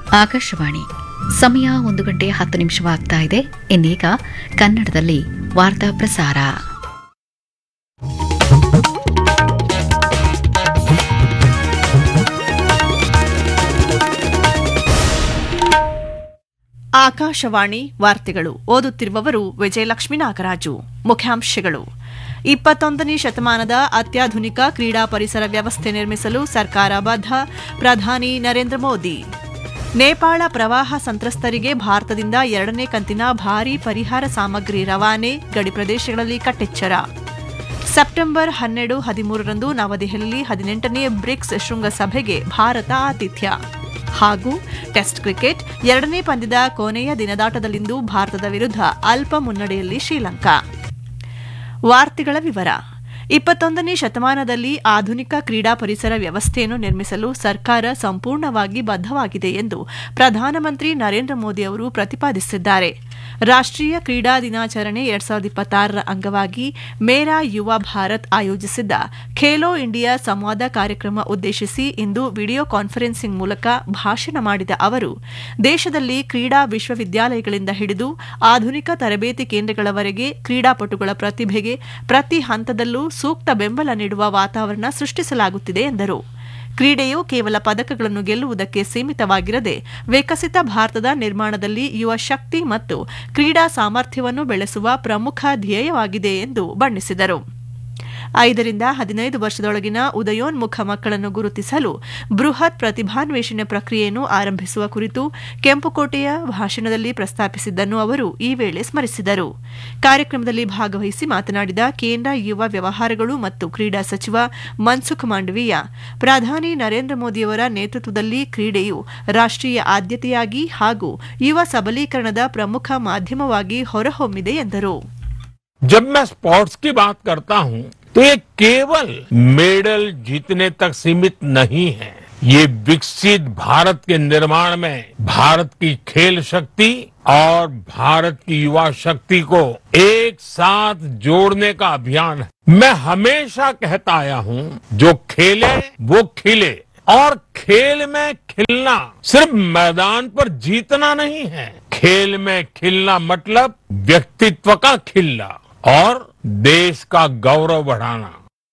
ಆಕಾಶವಾಣಿ ಸಮಯ ಒಂದು ಗಂಟೆ ಹತ್ತು ನಿಮಿಷವಾಗ್ತಾ ಇದೆ ಇನ್ನೀಗ ಕನ್ನಡದಲ್ಲಿ ವಾರ್ತಾ ಪ್ರಸಾರ ಆಕಾಶವಾಣಿ ವಾರ್ತೆಗಳು ಓದುತ್ತಿರುವವರು ವಿಜಯಲಕ್ಷ್ಮಿ ನಾಗರಾಜು ಮುಖ್ಯಾಂಶಗಳು ಇಪ್ಪತ್ತೊಂದನೇ ಶತಮಾನದ ಅತ್ಯಾಧುನಿಕ ಕ್ರೀಡಾ ಪರಿಸರ ವ್ಯವಸ್ಥೆ ನಿರ್ಮಿಸಲು ಸರ್ಕಾರ ಬದ್ಧ ಪ್ರಧಾನಿ ನರೇಂದ್ರ ಮೋದಿ ನೇಪಾಳ ಪ್ರವಾಹ ಸಂತ್ರಸ್ತರಿಗೆ ಭಾರತದಿಂದ ಎರಡನೇ ಕಂತಿನ ಭಾರೀ ಪರಿಹಾರ ಸಾಮಗ್ರಿ ರವಾನೆ ಗಡಿ ಪ್ರದೇಶಗಳಲ್ಲಿ ಕಟ್ಟೆಚ್ಚರ ಸೆಪ್ಟೆಂಬರ್ ಹನ್ನೆರಡು ಹದಿಮೂರರಂದು ನವದೆಹಲಿಯಲ್ಲಿ ಹದಿನೆಂಟನೇ ಬ್ರಿಕ್ಸ್ ಶೃಂಗಸಭೆಗೆ ಭಾರತ ಆತಿಥ್ಯ ಹಾಗೂ ಟೆಸ್ಟ್ ಕ್ರಿಕೆಟ್ ಎರಡನೇ ಪಂದ್ಯದ ಕೊನೆಯ ದಿನದಾಟದಲ್ಲಿಂದು ಭಾರತದ ವಿರುದ್ಧ ಅಲ್ಪ ಮುನ್ನಡೆಯಲ್ಲಿ ಶ್ರೀಲಂಕಾ ವಾರ್ತೆಗಳ ವಿವರ ಇಪ್ಪತ್ತೊಂದನೇ ಶತಮಾನದಲ್ಲಿ ಆಧುನಿಕ ಕ್ರೀಡಾ ಪರಿಸರ ವ್ಯವಸ್ಥೆಯನ್ನು ನಿರ್ಮಿಸಲು ಸರ್ಕಾರ ಸಂಪೂರ್ಣವಾಗಿ ಬದ್ಧವಾಗಿದೆ ಎಂದು ಪ್ರಧಾನಮಂತ್ರಿ ನರೇಂದ್ರ ಮೋದಿ ಅವರು ಪ್ರತಿಪಾದಿಸಿದ್ದಾರೆ ರಾಷ್ಟ್ರೀಯ ಕ್ರೀಡಾ ದಿನಾಚರಣೆ ಎರಡ್ ಸಾವಿರದ ಇಪ್ಪತ್ತಾರರ ಅಂಗವಾಗಿ ಮೇರಾ ಯುವ ಭಾರತ್ ಆಯೋಜಿಸಿದ್ದ ಖೇಲೋ ಇಂಡಿಯಾ ಸಂವಾದ ಕಾರ್ಯಕ್ರಮ ಉದ್ದೇಶಿಸಿ ಇಂದು ವಿಡಿಯೋ ಕಾನ್ಫರೆನ್ಸಿಂಗ್ ಮೂಲಕ ಭಾಷಣ ಮಾಡಿದ ಅವರು ದೇಶದಲ್ಲಿ ಕ್ರೀಡಾ ವಿಶ್ವವಿದ್ಯಾಲಯಗಳಿಂದ ಹಿಡಿದು ಆಧುನಿಕ ತರಬೇತಿ ಕೇಂದ್ರಗಳವರೆಗೆ ಕ್ರೀಡಾಪಟುಗಳ ಪ್ರತಿಭೆಗೆ ಪ್ರತಿ ಹಂತದಲ್ಲೂ ಸೂಕ್ತ ಬೆಂಬಲ ನೀಡುವ ವಾತಾವರಣ ಸೃಷ್ಟಿಸಲಾಗುತ್ತಿದೆ ಎಂದರು ಕ್ರೀಡೆಯು ಕೇವಲ ಪದಕಗಳನ್ನು ಗೆಲ್ಲುವುದಕ್ಕೆ ಸೀಮಿತವಾಗಿರದೆ ವಿಕಸಿತ ಭಾರತದ ನಿರ್ಮಾಣದಲ್ಲಿ ಯುವ ಶಕ್ತಿ ಮತ್ತು ಕ್ರೀಡಾ ಸಾಮರ್ಥ್ಯವನ್ನು ಬೆಳೆಸುವ ಪ್ರಮುಖ ಧ್ಯೇಯವಾಗಿದೆ ಎಂದು ಬಣ್ಣಿಸಿದರು ಐದರಿಂದ ಹದಿನೈದು ವರ್ಷದೊಳಗಿನ ಉದಯೋನ್ಮುಖ ಮಕ್ಕಳನ್ನು ಗುರುತಿಸಲು ಬೃಹತ್ ಪ್ರತಿಭಾನ್ವೇಷಣೆ ಪ್ರಕ್ರಿಯೆಯನ್ನು ಆರಂಭಿಸುವ ಕುರಿತು ಕೆಂಪುಕೋಟೆಯ ಭಾಷಣದಲ್ಲಿ ಪ್ರಸ್ತಾಪಿಸಿದ್ದನ್ನು ಅವರು ಈ ವೇಳೆ ಸ್ಮರಿಸಿದರು ಕಾರ್ಯಕ್ರಮದಲ್ಲಿ ಭಾಗವಹಿಸಿ ಮಾತನಾಡಿದ ಕೇಂದ್ರ ಯುವ ವ್ಯವಹಾರಗಳು ಮತ್ತು ಕ್ರೀಡಾ ಸಚಿವ ಮನ್ಸುಖ್ ಮಾಂಡವೀಯ ಪ್ರಧಾನಿ ನರೇಂದ್ರ ಮೋದಿಯವರ ನೇತೃತ್ವದಲ್ಲಿ ಕ್ರೀಡೆಯು ರಾಷ್ಟ್ರೀಯ ಆದ್ಯತೆಯಾಗಿ ಹಾಗೂ ಯುವ ಸಬಲೀಕರಣದ ಪ್ರಮುಖ ಮಾಧ್ಯಮವಾಗಿ ಹೊರಹೊಮ್ಮಿದೆ ಎಂದರು जब मैं स्पोर्ट्स की बात करता हूं तो ये केवल मेडल जीतने तक सीमित नहीं है ये विकसित भारत के निर्माण में भारत की खेल शक्ति और भारत की युवा शक्ति को एक साथ जोड़ने का अभियान है मैं हमेशा कहता आया हूं जो खेले वो खिले और खेल में खिलना सिर्फ मैदान पर जीतना नहीं है खेल में खिलना मतलब व्यक्तित्व का खिलना और देश का गौरव बढ़ाना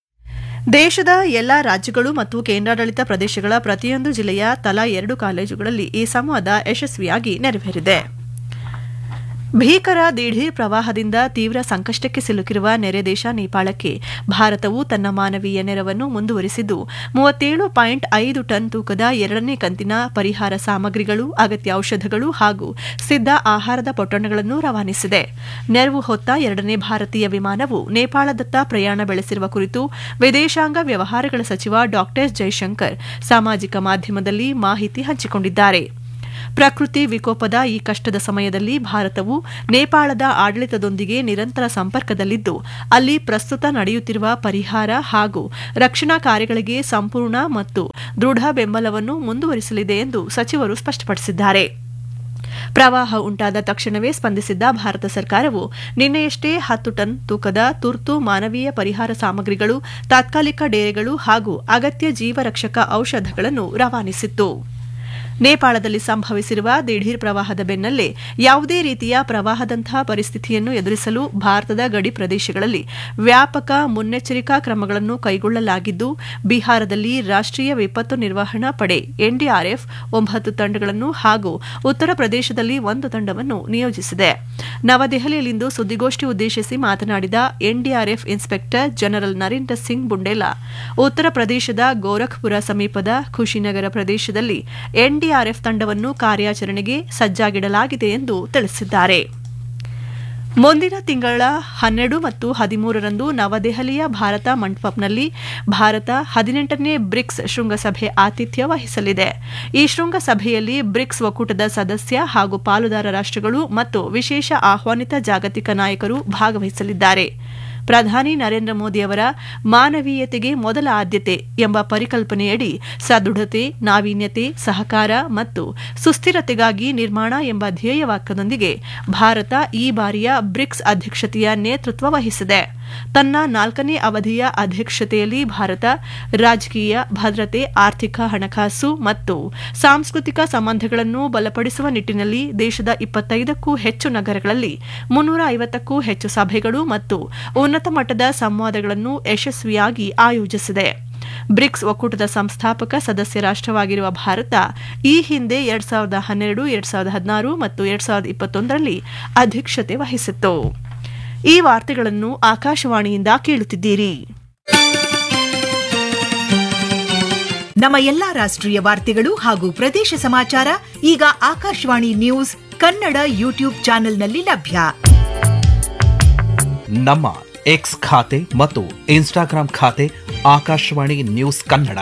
ದೇಶದ ಎಲ್ಲಾ ರಾಜ್ಯಗಳು ಮತ್ತು ಕೇಂದ್ರಾಡಳಿತ ಪ್ರದೇಶಗಳ ಪ್ರತಿಯೊಂದು ಜಿಲ್ಲೆಯ ತಲಾ ಎರಡು ಕಾಲೇಜುಗಳಲ್ಲಿ ಈ ಸಂವಾದ ಯಶಸ್ವಿಯಾಗಿ ನೆರವೇರಿದೆ ಭೀಕರ ದಿಢೀರ್ ಪ್ರವಾಹದಿಂದ ತೀವ್ರ ಸಂಕಷ್ಟಕ್ಕೆ ಸಿಲುಕಿರುವ ನೆರೆ ದೇಶ ನೇಪಾಳಕ್ಕೆ ಭಾರತವು ತನ್ನ ಮಾನವೀಯ ನೆರವನ್ನು ಮುಂದುವರಿಸಿದ್ದು ಮೂವತ್ತೇಳು ಪಾಯಿಂಟ್ ಐದು ಟನ್ ತೂಕದ ಎರಡನೇ ಕಂತಿನ ಪರಿಹಾರ ಸಾಮಗ್ರಿಗಳು ಅಗತ್ಯ ಔಷಧಗಳು ಹಾಗೂ ಸಿದ್ಧ ಆಹಾರದ ಪೊಟ್ಟಣಗಳನ್ನು ರವಾನಿಸಿದೆ ನೆರವು ಹೊತ್ತ ಎರಡನೇ ಭಾರತೀಯ ವಿಮಾನವು ನೇಪಾಳದತ್ತ ಪ್ರಯಾಣ ಬೆಳೆಸಿರುವ ಕುರಿತು ವಿದೇಶಾಂಗ ವ್ಯವಹಾರಗಳ ಸಚಿವ ಡಾ ಜೈಶಂಕರ್ ಸಾಮಾಜಿಕ ಮಾಧ್ಯಮದಲ್ಲಿ ಮಾಹಿತಿ ಹಂಚಿಕೊಂಡಿದ್ದಾರೆ ಪ್ರಕೃತಿ ವಿಕೋಪದ ಈ ಕಷ್ಟದ ಸಮಯದಲ್ಲಿ ಭಾರತವು ನೇಪಾಳದ ಆಡಳಿತದೊಂದಿಗೆ ನಿರಂತರ ಸಂಪರ್ಕದಲ್ಲಿದ್ದು ಅಲ್ಲಿ ಪ್ರಸ್ತುತ ನಡೆಯುತ್ತಿರುವ ಪರಿಹಾರ ಹಾಗೂ ರಕ್ಷಣಾ ಕಾರ್ಯಗಳಿಗೆ ಸಂಪೂರ್ಣ ಮತ್ತು ದೃಢ ಬೆಂಬಲವನ್ನು ಮುಂದುವರಿಸಲಿದೆ ಎಂದು ಸಚಿವರು ಸ್ಪಷ್ಟಪಡಿಸಿದ್ದಾರೆ ಪ್ರವಾಹ ಉಂಟಾದ ತಕ್ಷಣವೇ ಸ್ಪಂದಿಸಿದ್ದ ಭಾರತ ಸರ್ಕಾರವು ನಿನ್ನೆಯಷ್ಟೇ ಹತ್ತು ಟನ್ ತೂಕದ ತುರ್ತು ಮಾನವೀಯ ಪರಿಹಾರ ಸಾಮಗ್ರಿಗಳು ತಾತ್ಕಾಲಿಕ ಡೇರೆಗಳು ಹಾಗೂ ಅಗತ್ಯ ಜೀವರಕ್ಷಕ ಔಷಧಗಳನ್ನು ರವಾನಿಸಿತ್ತು ನೇಪಾಳದಲ್ಲಿ ಸಂಭವಿಸಿರುವ ದಿಢೀರ್ ಪ್ರವಾಹದ ಬೆನ್ನಲ್ಲೇ ಯಾವುದೇ ರೀತಿಯ ಪ್ರವಾಹದಂತಹ ಪರಿಸ್ಥಿತಿಯನ್ನು ಎದುರಿಸಲು ಭಾರತದ ಗಡಿ ಪ್ರದೇಶಗಳಲ್ಲಿ ವ್ಯಾಪಕ ಮುನ್ನೆಚ್ಚರಿಕಾ ಕ್ರಮಗಳನ್ನು ಕೈಗೊಳ್ಳಲಾಗಿದ್ದು ಬಿಹಾರದಲ್ಲಿ ರಾಷ್ಟ್ರೀಯ ವಿಪತ್ತು ನಿರ್ವಹಣಾ ಪಡೆ ಎನ್ಡಿಆರ್ಎಫ್ ಒಂಬತ್ತು ತಂಡಗಳನ್ನು ಹಾಗೂ ಉತ್ತರ ಪ್ರದೇಶದಲ್ಲಿ ಒಂದು ತಂಡವನ್ನು ನಿಯೋಜಿಸಿದೆ ನವದೆಹಲಿಯಲ್ಲಿಂದು ಸುದ್ದಿಗೋಷ್ಠಿ ಉದ್ದೇಶಿಸಿ ಮಾತನಾಡಿದ NDRF inspector general Narendra Singh Bundela ಉತ್ತರ ಪ್ರದೇಶದ ಗೋರಖ್ಪುರ ಸಮೀಪದ ಖುಷಿನಗರ ಪ್ರದೇಶದಲ್ಲಿ ಎನ್ಡಿಆರ್ಎಫ್ ತಂಡವನ್ನು ಕಾರ್ಯಾಚರಣೆಗೆ ಸಜ್ಜಾಗಿಡಲಾಗಿದೆ ಎಂದು ತಿಳಿಸಿದ್ದಾರೆ ಮುಂದಿನ ತಿಂಗಳ ಹನ್ನೆರಡು ಮತ್ತು ಹದಿಮೂರರಂದು ನವದೆಹಲಿಯ ಭಾರತ ಮಂಟಪಂನಲ್ಲಿ ಭಾರತ ಹದಿನೆಂಟನೇ ಬ್ರಿಕ್ಸ್ ಶೃಂಗಸಭೆ ಆತಿಥ್ಯ ವಹಿಸಲಿದೆ ಈ ಶೃಂಗಸಭೆಯಲ್ಲಿ ಬ್ರಿಕ್ಸ್ ಒಕ್ಕೂಟದ ಸದಸ್ಯ ಹಾಗೂ ಪಾಲುದಾರ ರಾಷ್ಟ್ರಗಳು ಮತ್ತು ವಿಶೇಷ ಆಹ್ವಾನಿತ ಜಾಗತಿಕ ನಾಯಕರು ಭಾಗವಹಿಸಲಿದ್ದಾರೆ ಪ್ರಧಾನಿ ನರೇಂದ್ರ ಮೋದಿಯವರ ಮಾನವೀಯತೆಗೆ ಮೊದಲ ಆದ್ಯತೆ ಎಂಬ ಪರಿಕಲ್ಪನೆಯಡಿ ಸದೃಢತೆ ನಾವೀನ್ಯತೆ ಸಹಕಾರ ಮತ್ತು ಸುಸ್ಥಿರತೆಗಾಗಿ ನಿರ್ಮಾಣ ಎಂಬ ಧ್ಯೇಯವಾಕ್ಯದೊಂದಿಗೆ ಭಾರತ ಈ ಬಾರಿಯ ಬ್ರಿಕ್ಸ್ ಅಧ್ಯಕ್ಷತೆಯ ನೇತೃತ್ವ ವಹಿಸಿದೆ ತನ್ನ ನಾಲ್ಕನೇ ಅವಧಿಯ ಅಧ್ಯಕ್ಷತೆಯಲ್ಲಿ ಭಾರತ ರಾಜಕೀಯ ಭದ್ರತೆ ಆರ್ಥಿಕ ಹಣಕಾಸು ಮತ್ತು ಸಾಂಸ್ಕೃತಿಕ ಸಂಬಂಧಗಳನ್ನು ಬಲಪಡಿಸುವ ನಿಟ್ಟಿನಲ್ಲಿ ದೇಶದ ಇಪ್ಪತ್ತೈದಕ್ಕೂ ಹೆಚ್ಚು ನಗರಗಳಲ್ಲಿ ಮುನ್ನೂರ ಐವತ್ತಕ್ಕೂ ಹೆಚ್ಚು ಸಭೆಗಳು ಮತ್ತು ಉನ್ನತ ಮಟ್ಟದ ಸಂವಾದಗಳನ್ನು ಯಶಸ್ವಿಯಾಗಿ ಆಯೋಜಿಸಿದೆ ಬ್ರಿಕ್ಸ್ ಒಕ್ಕೂಟದ ಸಂಸ್ಥಾಪಕ ಸದಸ್ಯ ರಾಷ್ಟವಾಗಿರುವ ಭಾರತ ಈ ಹಿಂದೆ ಎರಡ್ ಸಾವಿರದ ಹನ್ನೆರಡು ಎರಡ್ ಸಾವಿರದ ಹದಿನಾರು ಮತ್ತು ಎರಡ್ ಸಾವಿರದ ಇಪ್ಪತ್ತೊಂದರಲ್ಲಿ ಅಧ್ಯಕ್ಷತೆ ವಹಿಸಿತ್ತು ಈ ವಾರ್ತೆಗಳನ್ನು ಆಕಾಶವಾಣಿಯಿಂದ ಕೇಳುತ್ತಿದ್ದೀರಿ ನಮ್ಮ ಎಲ್ಲಾ ರಾಷ್ಟ್ರೀಯ ವಾರ್ತೆಗಳು ಹಾಗೂ ಪ್ರದೇಶ ಸಮಾಚಾರ ಈಗ ಆಕಾಶವಾಣಿ ನ್ಯೂಸ್ ಕನ್ನಡ ಯೂಟ್ಯೂಬ್ ಚಾನೆಲ್ನಲ್ಲಿ ಲಭ್ಯ ನಮ್ಮ ಎಕ್ಸ್ ಖಾತೆ ಮತ್ತು ಇನ್ಸ್ಟಾಗ್ರಾಂ ಖಾತೆ ಆಕಾಶವಾಣಿ ನ್ಯೂಸ್ ಕನ್ನಡ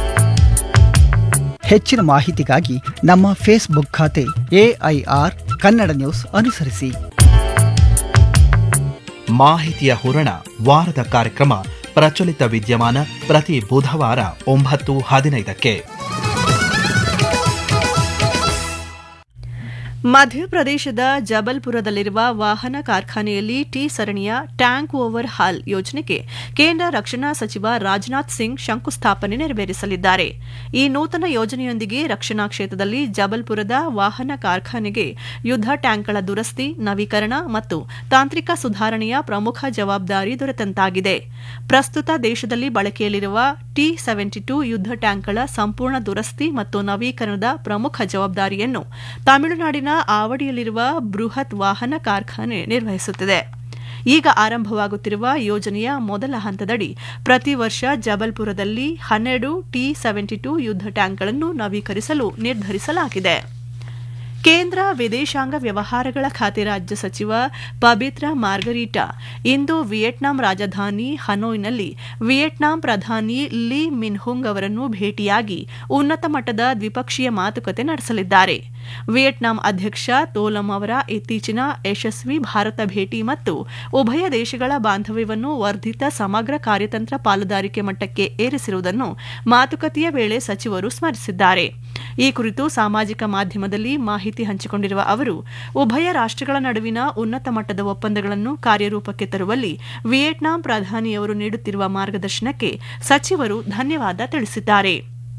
ಹೆಚ್ಚಿನ ಮಾಹಿತಿಗಾಗಿ ನಮ್ಮ ಫೇಸ್ಬುಕ್ ಖಾತೆ ಎಐಆರ್ ಕನ್ನಡ ನ್ಯೂಸ್ ಅನುಸರಿಸಿ ಮಾಹಿತಿಯ ಹೂರಣ ವಾರದ ಕಾರ್ಯಕ್ರಮ ಪ್ರಚಲಿತ ವಿದ್ಯಮಾನ ಪ್ರತಿ ಬುಧವಾರ ಒಂಬತ್ತು ಹದಿನೈದಕ್ಕೆ ಮಧ್ಯಪ್ರದೇಶದ ಜಬಲ್ಪುರದಲ್ಲಿರುವ ವಾಹನ ಕಾರ್ಖಾನೆಯಲ್ಲಿ ಟಿ ಸರಣಿಯ ಟ್ಯಾಂಕ್ ಓವರ್ ಹಾಲ್ ಯೋಜನೆಗೆ ಕೇಂದ್ರ ರಕ್ಷಣಾ ಸಚಿವ ರಾಜನಾಥ್ ಸಿಂಗ್ ಶಂಕುಸ್ಥಾಪನೆ ನೆರವೇರಿಸಲಿದ್ದಾರೆ ಈ ನೂತನ ಯೋಜನೆಯೊಂದಿಗೆ ರಕ್ಷಣಾ ಕ್ಷೇತ್ರದಲ್ಲಿ ಜಬಲ್ಪುರದ ವಾಹನ ಕಾರ್ಖಾನೆಗೆ ಯುದ್ಧ ಟ್ಯಾಂಕ್ಗಳ ದುರಸ್ತಿ ನವೀಕರಣ ಮತ್ತು ತಾಂತ್ರಿಕ ಸುಧಾರಣೆಯ ಪ್ರಮುಖ ಜವಾಬ್ದಾರಿ ದೊರೆತಂತಾಗಿದೆ ಪ್ರಸ್ತುತ ದೇಶದಲ್ಲಿ ಬಳಕೆಯಲ್ಲಿರುವ ಟಿ ಸೆವೆಂಟಿ ಟು ಯುದ್ಧ ಟ್ಯಾಂಕ್ಗಳ ಸಂಪೂರ್ಣ ದುರಸ್ತಿ ಮತ್ತು ನವೀಕರಣದ ಪ್ರಮುಖ ಜವಾಬ್ದಾರಿಯನ್ನು ತಮಿಳುನಾಡಿನ ಆವಡಿಯಲ್ಲಿರುವ ಬೃಹತ್ ವಾಹನ ಕಾರ್ಖಾನೆ ನಿರ್ವಹಿಸುತ್ತಿದೆ ಈಗ ಆರಂಭವಾಗುತ್ತಿರುವ ಯೋಜನೆಯ ಮೊದಲ ಹಂತದಡಿ ಪ್ರತಿ ವರ್ಷ ಜಬಲ್ಪುರದಲ್ಲಿ ಹನ್ನೆರಡು ಟಿ ಸೆವೆಂಟಿ ಟು ಯುದ್ಧ ಟ್ಯಾಂಕ್ಗಳನ್ನು ನವೀಕರಿಸಲು ನಿರ್ಧರಿಸಲಾಗಿದೆ ಕೇಂದ್ರ ವಿದೇಶಾಂಗ ವ್ಯವಹಾರಗಳ ಖಾತೆ ರಾಜ್ಯ ಸಚಿವ ಪಬಿತ್ರ ಮಾರ್ಗರೀಟಾ ಇಂದು ವಿಯೆಟ್ನಾಂ ರಾಜಧಾನಿ ಹನೋಯ್ನಲ್ಲಿ ವಿಯೆಟ್ನಾಂ ಪ್ರಧಾನಿ ಲಿ ಮಿನ್ಹುಂಗ್ ಅವರನ್ನು ಭೇಟಿಯಾಗಿ ಉನ್ನತ ಮಟ್ಟದ ದ್ವಿಪಕ್ಷೀಯ ಮಾತುಕತೆ ನಡೆಸಲಿದ್ದಾರೆ ವಿಯೆಟ್ನಾಂ ಅಧ್ಯಕ್ಷ ತೋಲಂ ಅವರ ಇತ್ತೀಚಿನ ಯಶಸ್ವಿ ಭಾರತ ಭೇಟಿ ಮತ್ತು ಉಭಯ ದೇಶಗಳ ಬಾಂಧವ್ಯವನ್ನು ವರ್ಧಿತ ಸಮಗ್ರ ಕಾರ್ಯತಂತ್ರ ಪಾಲುದಾರಿಕೆ ಮಟ್ಟಕ್ಕೆ ಏರಿಸಿರುವುದನ್ನು ಮಾತುಕತೆಯ ವೇಳೆ ಸಚಿವರು ಸ್ಮರಿಸಿದ್ದಾರೆ ಈ ಕುರಿತು ಸಾಮಾಜಿಕ ಮಾಧ್ಯಮದಲ್ಲಿ ಮಾಹಿತಿ ಹಂಚಿಕೊಂಡಿರುವ ಅವರು ಉಭಯ ರಾಷ್ಟಗಳ ನಡುವಿನ ಉನ್ನತ ಮಟ್ಟದ ಒಪ್ಪಂದಗಳನ್ನು ಕಾರ್ಯರೂಪಕ್ಕೆ ತರುವಲ್ಲಿ ವಿಯೆಟ್ನಾಂ ಪ್ರಧಾನಿಯವರು ನೀಡುತ್ತಿರುವ ಮಾರ್ಗದರ್ಶನಕ್ಕೆ ಸಚಿವರು ಧನ್ಯವಾದ ತಿಳಿಸಿದ್ದಾರೆ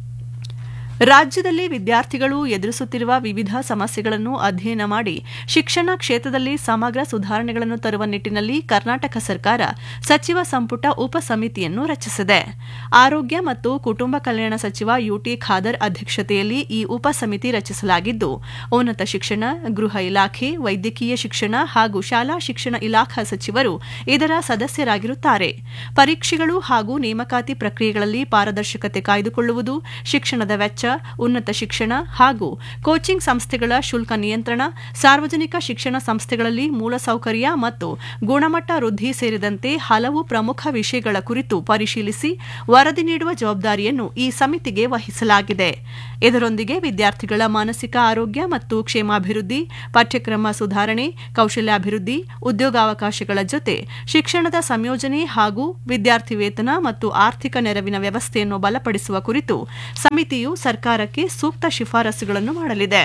ರಾಜ್ಯದಲ್ಲಿ ವಿದ್ಯಾರ್ಥಿಗಳು ಎದುರಿಸುತ್ತಿರುವ ವಿವಿಧ ಸಮಸ್ಯೆಗಳನ್ನು ಅಧ್ಯಯನ ಮಾಡಿ ಶಿಕ್ಷಣ ಕ್ಷೇತ್ರದಲ್ಲಿ ಸಮಗ್ರ ಸುಧಾರಣೆಗಳನ್ನು ತರುವ ನಿಟ್ಟಿನಲ್ಲಿ ಕರ್ನಾಟಕ ಸರ್ಕಾರ ಸಚಿವ ಸಂಪುಟ ಉಪ ಸಮಿತಿಯನ್ನು ರಚಿಸಿದೆ ಆರೋಗ್ಯ ಮತ್ತು ಕುಟುಂಬ ಕಲ್ಯಾಣ ಸಚಿವ ಯುಟಿ ಖಾದರ್ ಅಧ್ಯಕ್ಷತೆಯಲ್ಲಿ ಈ ಉಪ ಸಮಿತಿ ರಚಿಸಲಾಗಿದ್ದು ಉನ್ನತ ಶಿಕ್ಷಣ ಗೃಹ ಇಲಾಖೆ ವೈದ್ಯಕೀಯ ಶಿಕ್ಷಣ ಹಾಗೂ ಶಾಲಾ ಶಿಕ್ಷಣ ಇಲಾಖಾ ಸಚಿವರು ಇದರ ಸದಸ್ಯರಾಗಿರುತ್ತಾರೆ ಪರೀಕ್ಷೆಗಳು ಹಾಗೂ ನೇಮಕಾತಿ ಪ್ರಕ್ರಿಯೆಗಳಲ್ಲಿ ಪಾರದರ್ಶಕತೆ ಕಾಯ್ದುಕೊಳ್ಳುವುದು ಶಿಕ್ಷಣದ ವೆಚ್ಚ ಉನ್ನತ ಶಿಕ್ಷಣ ಹಾಗೂ ಕೋಚಿಂಗ್ ಸಂಸ್ಥೆಗಳ ಶುಲ್ಕ ನಿಯಂತ್ರಣ ಸಾರ್ವಜನಿಕ ಶಿಕ್ಷಣ ಸಂಸ್ಥೆಗಳಲ್ಲಿ ಮೂಲಸೌಕರ್ಯ ಮತ್ತು ಗುಣಮಟ್ಟ ವೃದ್ಧಿ ಸೇರಿದಂತೆ ಹಲವು ಪ್ರಮುಖ ವಿಷಯಗಳ ಕುರಿತು ಪರಿಶೀಲಿಸಿ ವರದಿ ನೀಡುವ ಜವಾಬ್ದಾರಿಯನ್ನು ಈ ಸಮಿತಿಗೆ ವಹಿಸಲಾಗಿದೆ ಇದರೊಂದಿಗೆ ವಿದ್ಯಾರ್ಥಿಗಳ ಮಾನಸಿಕ ಆರೋಗ್ಯ ಮತ್ತು ಕ್ಷೇಮಾಭಿವೃದ್ಧಿ ಪಠ್ಯಕ್ರಮ ಸುಧಾರಣೆ ಕೌಶಲ್ಯಾಭಿವೃದ್ಧಿ ಉದ್ಯೋಗಾವಕಾಶಗಳ ಜೊತೆ ಶಿಕ್ಷಣದ ಸಂಯೋಜನೆ ಹಾಗೂ ವಿದ್ಯಾರ್ಥಿ ವೇತನ ಮತ್ತು ಆರ್ಥಿಕ ನೆರವಿನ ವ್ಯವಸ್ಥೆಯನ್ನು ಬಲಪಡಿಸುವ ಕುರಿತು ಸಮಿತಿಯು ಸರ್ಕಾರಕ್ಕೆ ಸೂಕ್ತ ಶಿಫಾರಸುಗಳನ್ನು ಮಾಡಲಿದೆ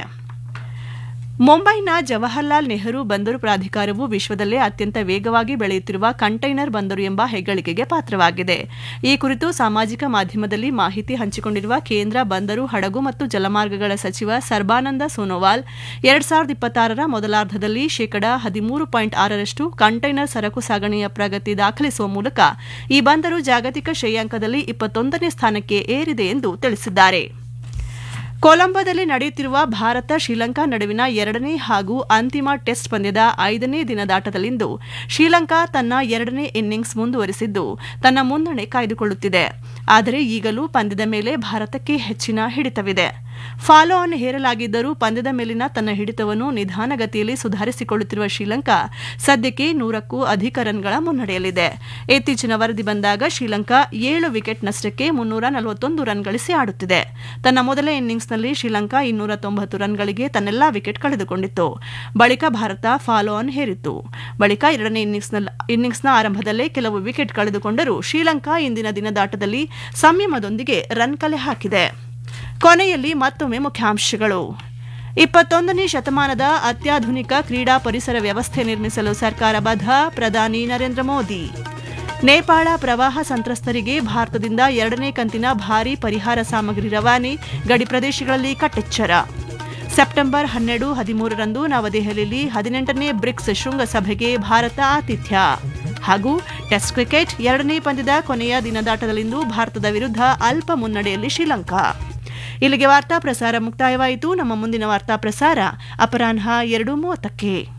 ಮುಂಬೈನ ಜವಾಹರ್ಲಾಲ್ ನೆಹರು ಬಂದರು ಪ್ರಾಧಿಕಾರವು ವಿಶ್ವದಲ್ಲೇ ಅತ್ಯಂತ ವೇಗವಾಗಿ ಬೆಳೆಯುತ್ತಿರುವ ಕಂಟೈನರ್ ಬಂದರು ಎಂಬ ಹೆಗ್ಗಳಿಕೆಗೆ ಪಾತ್ರವಾಗಿದೆ ಈ ಕುರಿತು ಸಾಮಾಜಿಕ ಮಾಧ್ಯಮದಲ್ಲಿ ಮಾಹಿತಿ ಹಂಚಿಕೊಂಡಿರುವ ಕೇಂದ್ರ ಬಂದರು ಹಡಗು ಮತ್ತು ಜಲಮಾರ್ಗಗಳ ಸಚಿವ ಸರ್ಬಾನಂದ ಸೋನೋವಾಲ್ ಎರಡ್ ಸಾವಿರದ ಇಪ್ಪತ್ತಾರರ ಮೊದಲಾರ್ಧದಲ್ಲಿ ಶೇಕಡಾ ಹದಿಮೂರು ಪಾಯಿಂಟ್ ಆರರಷ್ಟು ಕಂಟೈನರ್ ಸರಕು ಸಾಗಣೆಯ ಪ್ರಗತಿ ದಾಖಲಿಸುವ ಮೂಲಕ ಈ ಬಂದರು ಜಾಗತಿಕ ಶ್ರೇಯಾಂಕದಲ್ಲಿ ಇಪ್ಪತ್ತೊಂದನೇ ಸ್ಥಾನಕ್ಕೆ ಏರಿದೆ ಎಂದು ತಿಳಿಸಿದ್ದಾರೆ ಕೊಲಂಬೋದಲ್ಲಿ ನಡೆಯುತ್ತಿರುವ ಭಾರತ ಶ್ರೀಲಂಕಾ ನಡುವಿನ ಎರಡನೇ ಹಾಗೂ ಅಂತಿಮ ಟೆಸ್ಟ್ ಪಂದ್ಯದ ಐದನೇ ದಿನದಾಟದಲ್ಲಿಂದು ಶ್ರೀಲಂಕಾ ತನ್ನ ಎರಡನೇ ಇನ್ನಿಂಗ್ಸ್ ಮುಂದುವರಿಸಿದ್ದು ತನ್ನ ಮುನ್ನಡೆ ಕಾಯ್ದುಕೊಳ್ಳುತ್ತಿದೆ ಆದರೆ ಈಗಲೂ ಪಂದ್ಯದ ಮೇಲೆ ಭಾರತಕ್ಕೆ ಹೆಚ್ಚಿನ ಹಿಡಿತವಿದೆ ಫಾಲೋ ಆನ್ ಹೇರಲಾಗಿದ್ದರೂ ಪಂದ್ಯದ ಮೇಲಿನ ತನ್ನ ಹಿಡಿತವನ್ನು ನಿಧಾನಗತಿಯಲ್ಲಿ ಸುಧಾರಿಸಿಕೊಳ್ಳುತ್ತಿರುವ ಶ್ರೀಲಂಕಾ ಸದ್ಯಕ್ಕೆ ನೂರಕ್ಕೂ ಅಧಿಕ ರನ್ಗಳ ಮುನ್ನಡೆಯಲ್ಲಿದೆ ಇತ್ತೀಚಿನ ವರದಿ ಬಂದಾಗ ಶ್ರೀಲಂಕಾ ಏಳು ವಿಕೆಟ್ ನಷ್ಟಕ್ಕೆ ಮುನ್ನೂರ ನಲವತ್ತೊಂದು ರನ್ ಗಳಿಸಿ ಆಡುತ್ತಿದೆ ತನ್ನ ಮೊದಲ ಇನ್ನಿಂಗ್ಸ್ನಲ್ಲಿ ಶ್ರೀಲಂಕಾ ಇನ್ನೂರ ತೊಂಬತ್ತು ರನ್ಗಳಿಗೆ ತನ್ನೆಲ್ಲಾ ವಿಕೆಟ್ ಕಳೆದುಕೊಂಡಿತ್ತು ಬಳಿಕ ಭಾರತ ಫಾಲೋ ಆನ್ ಹೇರಿತ್ತು ಬಳಿಕ ಎರಡನೇ ಇನ್ನಿಂಗ್ಸ್ನ ಆರಂಭದಲ್ಲೇ ಕೆಲವು ವಿಕೆಟ್ ಕಳೆದುಕೊಂಡರೂ ಶ್ರೀಲಂಕಾ ಇಂದಿನ ದಿನದಾಟದಲ್ಲಿ ಸಂಯಮದೊಂದಿಗೆ ರನ್ ಕಲೆ ಹಾಕಿದೆ ಕೊನೆಯಲ್ಲಿ ಮತ್ತೊಮ್ಮೆ ಮುಖ್ಯಾಂಶಗಳು ಇಪ್ಪತ್ತೊಂದನೇ ಶತಮಾನದ ಅತ್ಯಾಧುನಿಕ ಕ್ರೀಡಾ ಪರಿಸರ ವ್ಯವಸ್ಥೆ ನಿರ್ಮಿಸಲು ಸರ್ಕಾರ ಬದ್ಧ ಪ್ರಧಾನಿ ನರೇಂದ್ರ ಮೋದಿ ನೇಪಾಳ ಪ್ರವಾಹ ಸಂತ್ರಸ್ತರಿಗೆ ಭಾರತದಿಂದ ಎರಡನೇ ಕಂತಿನ ಭಾರೀ ಪರಿಹಾರ ಸಾಮಗ್ರಿ ರವಾನೆ ಗಡಿ ಪ್ರದೇಶಗಳಲ್ಲಿ ಕಟ್ಟೆಚ್ಚರ ಸೆಪ್ಟೆಂಬರ್ ಹನ್ನೆರಡು ಹದಿಮೂರರಂದು ನವದೆಹಲಿಯಲ್ಲಿ ಹದಿನೆಂಟನೇ ಬ್ರಿಕ್ಸ್ ಶೃಂಗಸಭೆಗೆ ಭಾರತ ಆತಿಥ್ಯ ಹಾಗೂ ಟೆಸ್ಟ್ ಕ್ರಿಕೆಟ್ ಎರಡನೇ ಪಂದ್ಯದ ಕೊನೆಯ ದಿನದಾಟದಲ್ಲಿಂದು ಭಾರತದ ವಿರುದ್ಧ ಅಲ್ಪ ಮುನ್ನಡೆಯಲ್ಲಿ ಶ್ರೀಲಂಕಾ ಇಲ್ಲಿಗೆ ವಾರ್ತಾ ಪ್ರಸಾರ ಮುಕ್ತಾಯವಾಯಿತು ನಮ್ಮ ಮುಂದಿನ ವಾರ್ತಾ ಪ್ರಸಾರ ಅಪರಾಹ್ನ ಎರಡು ಮೂವತ್ತಕ್ಕೆ